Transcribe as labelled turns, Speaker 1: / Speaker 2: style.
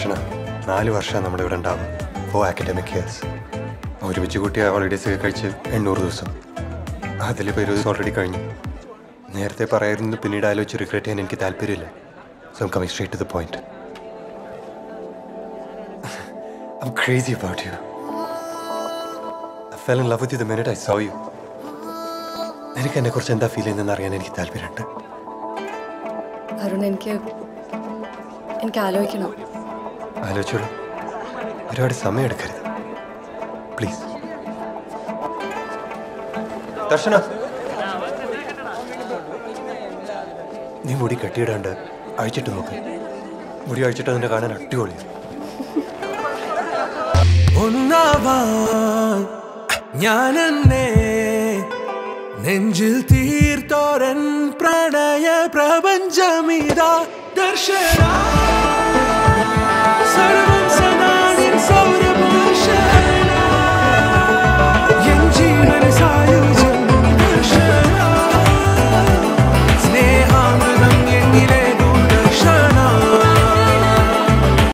Speaker 1: ദർശന നാല് വർഷം നമ്മുടെ ഇവിടെ ഉണ്ടാവും ഓ അക്കാഡമിക് ഇയേഴ്സ് ഒരുമിച്ച് കൂട്ടിയ ഹോളിഡേസ് ഒക്കെ കഴിച്ച് എണ്ണൂറ് ദിവസം അതിലിപ്പോൾ ഇരുപത് ദിവസം ഓൾറെഡി കഴിഞ്ഞു നേരത്തെ പറയായിരുന്നു പിന്നീട് ആലോചിച്ച് റിഗ്രറ്റ് ചെയ്യാൻ എനിക്ക് താല്പര്യമില്ല so coming straight to the point I'm crazy about you. I fell in love with you the minute I saw you. എനിക്ക് എന്നെ കുറിച്ച് എന്താ ഫീൽ ചെയ്യുന്നതെന്ന് അറിയാൻ എനിക്ക് താല്പര്യമുണ്ട്
Speaker 2: അരുൺ എനിക്ക് എനിക്ക് ആലോചിക്കണം
Speaker 1: ആലോചിച്ചോളൂ ഒരുപാട് സമയം എടുക്കരുത് പ്ലീസ് ദർശന നീ മുടി കെട്ടിയിടാണ്ട് അഴിച്ചിട്ട് നോക്ക് മുടി അഴിച്ചിട്ട് അതിന്റെ കാണാൻ അടിപൊളിയാണ്
Speaker 3: ഒന്നാവാൻ ഞാൻ എന്നെ നെഞ്ചിൽ തീർത്തോരൻ പ്രണയ പ്രപഞ്ചമിതാ ദർശന